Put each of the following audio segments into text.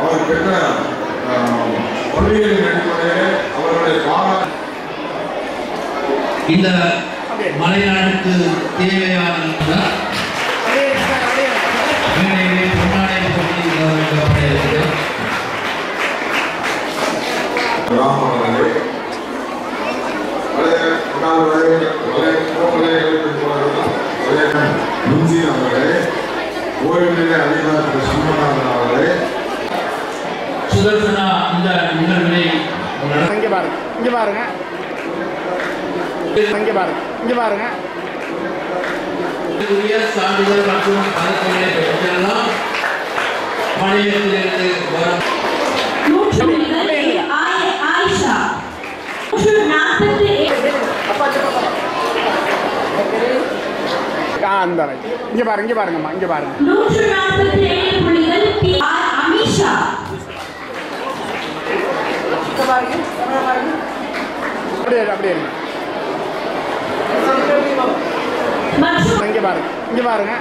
அவர் பெற்ற ஆஹ், பள்ளிகளின் அடிப்படையில் அவர்களுடைய பாராட்டு இந்த மலைநாட்டுக்கு தேவையான மேடையிலே பொன்னாடை போட்டி கௌரவிக்கப்பட இருக்கிறது கிராமங்களே பழைய முன்னாள் வரை- பழைய கோவில்களில் போனவர்கள் பழைய முன்சி அவர்களே ஓய்வு நிலை அதிகாரி திரு சிவநாதன் அவர்களே சுதர்சனா இந்த நிகழ்வினை நட- இங்க பாருங்க இங்க பாருங்க இங்க பாருங்க இங்க பாருங்க உரிய சான்றிதழ் மற்றும் பதக்கங்களை பெற்றெல்லாம் மாநிலத்திலிருந்து வரும் நூற்று முதல் ஆய- ஆயிஷா நூற்று நாற்பத்தி ஏழு ஆ அந்த right. இங்க பாருங்க இங்க பாருங்கம்மா இங்க பாருங்க நூற்று நாற்பத்தி ஏழு புள்ளிகள் பி ஆர் அமிஷா அப்படியே இரு, அப்படியே இருங்க மற்றும் இங்க பாருங்க இங்க பாருங்க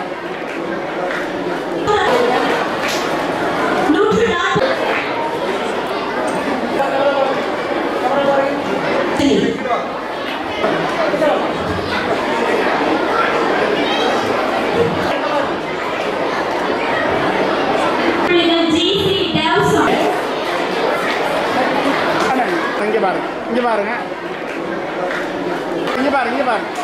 நூற்று நாற்பத்தி புள்ளிகள் ஜி சி டேவ்சன் அண்ணா, இங்க பாருங்க இங்க பாருங்க இங்க பாருங்க இங்க பாருங்க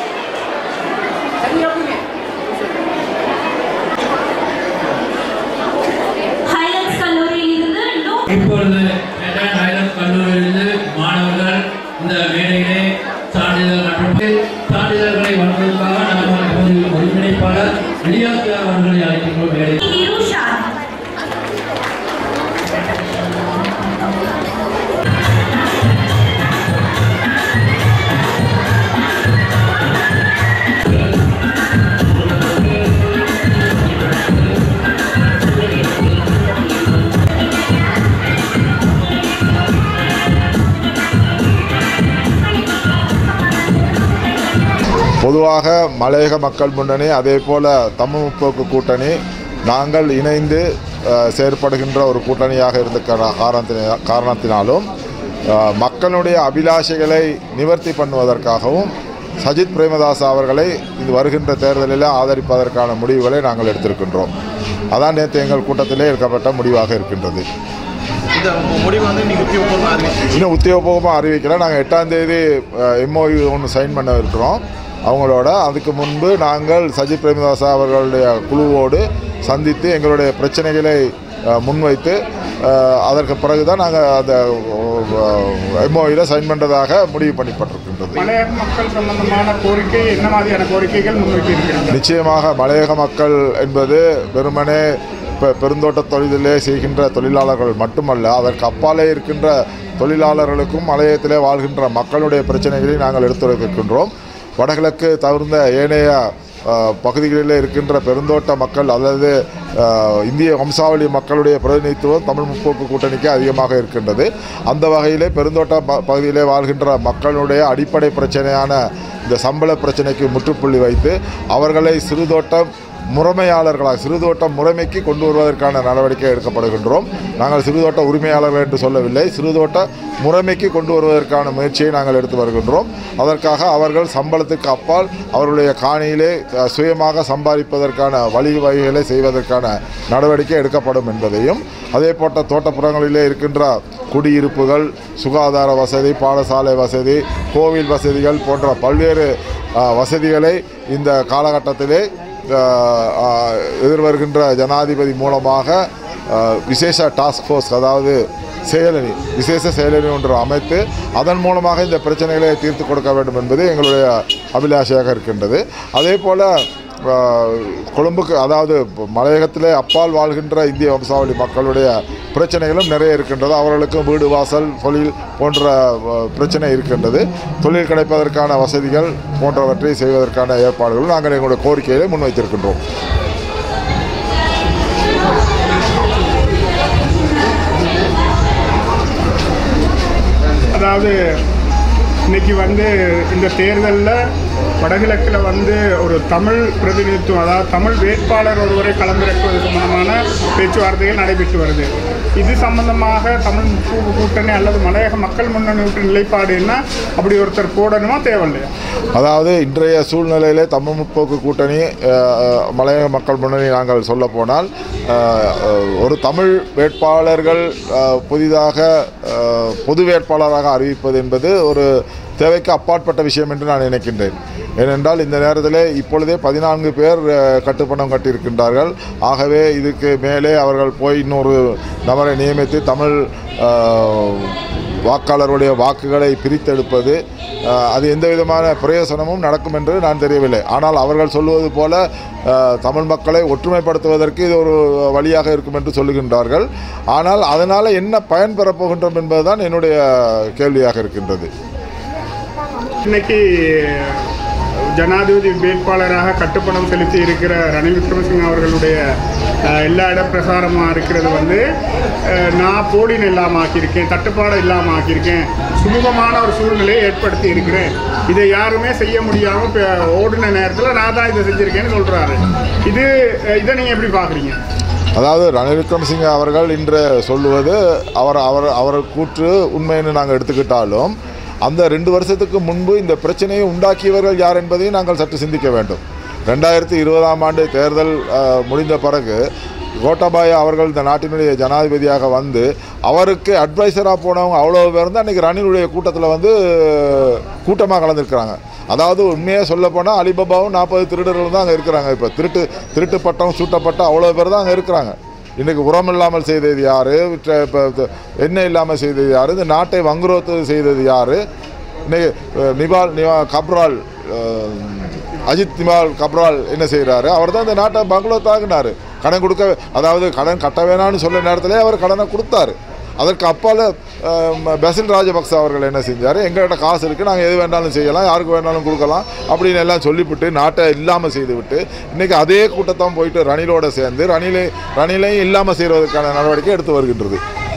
ஹைலட்ஸ் கல்லூரியில் இருந்து நூ- இப்பொழுது மெட்ராஸ் ஹைலண்ட் கல்லூரியிலிருந்து மாணவர்கள் இந்த மேடையிலே சான்றிதழ் மற்றும் சான்றிதழ்களை வழங்குவதற்காக நாம் இப்போது ஒருங்கிணைப்பாளர் வெளியாக்கு அவர்களை அழைக்கின்றோம் மேடை இருஷான் பொதுவாக மலையக மக்கள் முன்னணி அதே போல் தமிழ் முற்போக்கு கூட்டணி நாங்கள் இணைந்து அஹ், செயற்படுகின்ற ஒரு கூட்டணியாக இருந்த கார- காரணத்தின காரணத்தினாலும் அஹ், மக்களுடைய அபிலாஷைகளை நிவர்த்தி பண்ணுவதற்காகவும் சஜித் பிரேமதாஸ் அவர்களை இது வருகின்ற தேர்தலில் ஆதரிப்பதற்கான முடிவுகளை நாங்கள் எடுத்திருக்கின்றோம் அதான் நேற்று எங்கள் கூட்டத்திலே எடுக்கப்பட்ட முடிவாக இருக்கின்றது இந்த முடிவு வந்து நீங்கள் உத்தியோகபூர்வமாக அறிவிச்சு இன்னும் உத்தியோகபூர்வமாக அறிவிக்கல நாங்கள் எட்டாம் தேதி எம்ஓயு ஒன்று சைன் பண்ண இருக்கிறோம் அவங்களோட அதுக்கு முன்பு நாங்கள் சஜித் பிரேமதாசா அவர்களுடைய குழுவோடு சந்தித்து எங்களுடைய பிரச்சனைகளை அஹ், முன்வைத்து அஹ், அதற்கு பிறகு தான் நாங்கள் அந்த எம்ஓயில் சைன் பண்ணுறதாக முடிவு பண்ணப்பட்டிருக்கின்றது மலையக மக்கள் சம்பந்தமான கோரிக்கை என்ன மாதிரியான கோரிக்கைகள் முன்வைக்க இருக்கிறீங்க நிச்சயமாக மலையக மக்கள் என்பது வெறுமனே பெ- பெருந்தோட்ட தொழிலிலே செய்கின்ற தொழிலாளர்கள் மட்டுமல்ல அதற்கு அப்பாலே இருக்கின்ற தொழிலாளர்களுக்கும் மலையத்திலே வாழ்கின்ற மக்களுடைய பிரச்சனைகளை நாங்கள் எடுத்துரைக்கின்றோம் வடகிழக்கு தவிர்ந்த ஏனைய அஹ், பகுதிகளிலே இருக்கின்ற பெருந்தோட்ட மக்கள் அல்லது அஹ், இந்திய வம்சாவளி மக்களுடைய பிரதிநிதித்துவம் தமிழ் முற்போக்கு கூட்டணிக்கு அதிகமாக இருக்கின்றது அந்த வகையிலே பெருந்தோட்ட ப- பகுதியிலே வாழ்கின்ற மக்களுடைய அடிப்படை பிரச்சனையான இந்த சம்பள பிரச்சனைக்கு முற்றுப்புள்ளி வைத்து அவர்களை சிறுதோட்டம் முறைமையாளர்களாக சிறுதோட்டம் முறைமைக்கு கொண்டு வருவதற்கான நடவடிக்கை எடுக்கப்படுகின்றோம் நாங்கள் சிறுதோட்ட உரிமையாளர்கள் என்று சொல்லவில்லை சிறுதோட்ட முறைமைக்கு கொண்டு வருவதற்கான முயற்சியை நாங்கள் எடுத்து வருகின்றோம் அதற்காக அவர்கள் சம்பளத்துக்கு அப்பால் அவர்களுடைய காணியிலே அஹ், சுயமாக சம்பாதிப்பதற்கான வழிவகைகளை செய்வதற்கான நடவடிக்கை எடுக்கப்படும் என்பதையும் அதே போட்ட தோட்டப்புறங்களிலே இருக்கின்ற குடியிருப்புகள் சுகாதார வசதி பாடசாலை வசதி கோவில் வசதிகள் போன்ற பல்வேறு அஹ், வசதிகளை இந்த காலகட்டத்திலே அஹ், அஹ், எதிர்வருகின்ற ஜனாதிபதி மூலமாக அஹ், விசேஷ டாஸ்க் ஃபோர்ஸ் அதாவது செயலணி விசேஷ செயலணி ஒன்று அமைத்து அதன் மூலமாக இந்த பிரச்சனைகளை தீர்த்து கொடுக்க வேண்டும் என்பது எங்களுடைய அபிலாஷையாக இருக்கின்றது அதே போல் கொழும்புக்கு அதாவது மலையகத்திலே அப்பால் வாழ்கின்ற இந்திய வம்சாவளி மக்களுடைய பிரச்சனைகளும் நிறைய இருக்கின்றது அவர்களுக்கும் வீடு வாசல் தொழில் போன்ற அஹ், பிரச்சனை இருக்கின்றது தொழில் கிடைப்பதற்கான வசதிகள் போன்றவற்றை செய்வதற்கான ஏற்பாடுகளும் நாங்கள் எங்களுடைய கோரிக்கைகளை முன்வைத்திருக்கின்றோம் அதாவது இன்னைக்கு வந்து இந்த தேர்தலில் வடகிழக்கில் வந்து ஒரு தமிழ் பிரதிநிதித்துவம் அதாவது தமிழ் வேட்பாளர் ஒருவரை களமிறக்குவது சம்பந்தமான பேச்சுவார்த்தைகள் நடைபெற்று வருது இது சம்பந்தமாக தமிழ் முற்போக்கு கூட்டணி அல்லது மலையக மக்கள் முன்னணி நிலைப்பாடு என்ன அப்படி ஒருத்தர் போடணுமா தேவையில்லையா அதாவது இன்றைய சூழ்நிலையிலே தமிழ் முற்போக்கு கூட்டணி அஹ், மலையக மக்கள் முன்னணி நாங்கள் சொல்ல போனால் அஹ், அஹ், ஒரு தமிழ் வேட்பாளர்கள் அஹ், புதிதாக அஹ், பொது வேட்பாளராக அறிவிப்பது என்பது ஒரு தேவைக்கு அப்பாற்பட்ட விஷயம் என்று நான் நினைக்கின்றேன் ஏனென்றால் இந்த நேரத்தில் இப்பொழுதே பதினான்கு பேர் அஹ், கட்டுப்பணம் கட்டியிருக்கின்றார்கள் ஆகவே இதுக்கு மேலே அவர்கள் போய் இன்னொரு நபரை நியமித்து தமிழ் அஹ், வாக்காளருடைய வாக்குகளை பிரித்தெடுப்பது அஹ், அது எந்த விதமான பிரயோசனமும் நடக்கும் என்று நான் தெரியவில்லை ஆனால் அவர்கள் சொல்லுவது போல அஹ், தமிழ் மக்களை ஒற்றுமைப்படுத்துவதற்கு இது ஒரு வழியாக இருக்கும் என்று சொல்லுகின்றார்கள் ஆனால் அதனால் என்ன பயன் பெறப் போகின்றோம் என்பதுதான் என்னுடைய கேள்வியாக இருக்கின்றது இன்னைக்கு ஜனாதிபதி வேட்பாளராக கட்டுப்பணம் செலுத்தி இருக்கிற ரணில் விக்ரமசிங்க அவர்களுடைய அஹ், எல்லா இட பிரசாரமாக இருக்கிறது வந்து அஹ், நான் போலின் இல்லாமல் ஆக்கியிருக்கேன் தட்டுப்பாடு இல்லாமல் ஆக்கியிருக்கேன் சுமூகமான ஒரு சூழ்நிலையை ஏற்படுத்தி இருக்கிறேன் இதை யாருமே செய்ய முடியாமல் ஓடின நேரத்தில் நான் தான் இதை செஞ்சுருக்கேன்னு சொல்கிறாரு இது அஹ், இதை நீங்கள் எப்படி பார்க்குறீங்க அதாவது ரணில் விக்ரமசிங்க அவர்கள் இன்று சொல்லுவது அவர் அவர் அவர் கூற்று உண்மைன்னு நாங்கள் எடுத்துக்கிட்டாலும் அந்த ரெண்டு வருஷத்துக்கு முன்பு இந்த பிரச்சனையை உண்டாக்கியவர்கள் யார் என்பதையும் நாங்கள் சற்று சிந்திக்க வேண்டும் ரெண்டாயிரத்தி இருபதாம் ஆண்டு தேர்தல் அஹ், முடிந்த பிறகு கோட்டாபாய அவர்கள் இந்த நாட்டினுடைய ஜனாதிபதியாக வந்து அவருக்கு அட்வைசராக போனவங்க அவ்வளோ பேர் தான் அன்றைக்கி ரணிலுடைய கூட்டத்தில் வந்து கூட்டமாக கலந்துருக்கிறாங்க அதாவது உண்மையாக சொல்ல போனால் அலிபாபாவும் நாற்பது திருடர்கள் தான் அங்கே இருக்கிறாங்க இப்போ திருட்டு திருட்டு பட்டம் சூட்டப்பட்ட அவ்வளோ பேர் தான் அங்கே இருக்கிறாங்க இன்றைக்கி உரம் இல்லாமல் செய்தது யார் இப்போ எண்ணெய் இல்லாமல் செய்தது யார் இந்த நாட்டை வங்குரோத்து செய்தது யார் இன்னைக்கு அஹ், நிபால் நிவா கப்ரால் அஹ், அஜித் நிபால் கப்ரால் என்ன செய்கிறாரு அவர் தான் இந்த நாட்டை பங்களோத்தாக்குனாரு கடன் கொடுக்க அதாவது கடன் கட்ட வேணாம்னு சொல்ல நேரத்திலே அவர் கடனை கொடுத்தாரு அதற்கு அப்பால் பசில் ராஜபக்ச அவர்கள் என்ன செஞ்சார் எங்கள்கிட்ட காசு இருக்குது நாங்கள் எது வேணாலும் செய்யலாம் யாருக்கு வேணாலும் கொடுக்கலாம் அப்படின்னு எல்லாம் சொல்லிவிட்டு நாட்டை இல்லாமல் செய்துவிட்டு இன்றைக்கி அதே கூட்டத்தான் போயிட்டு ரணிலோட சேர்ந்து ரணிலை ரணிலையும் இல்லாமல் செய்வதற்கான நடவடிக்கை எடுத்து வருகின்றது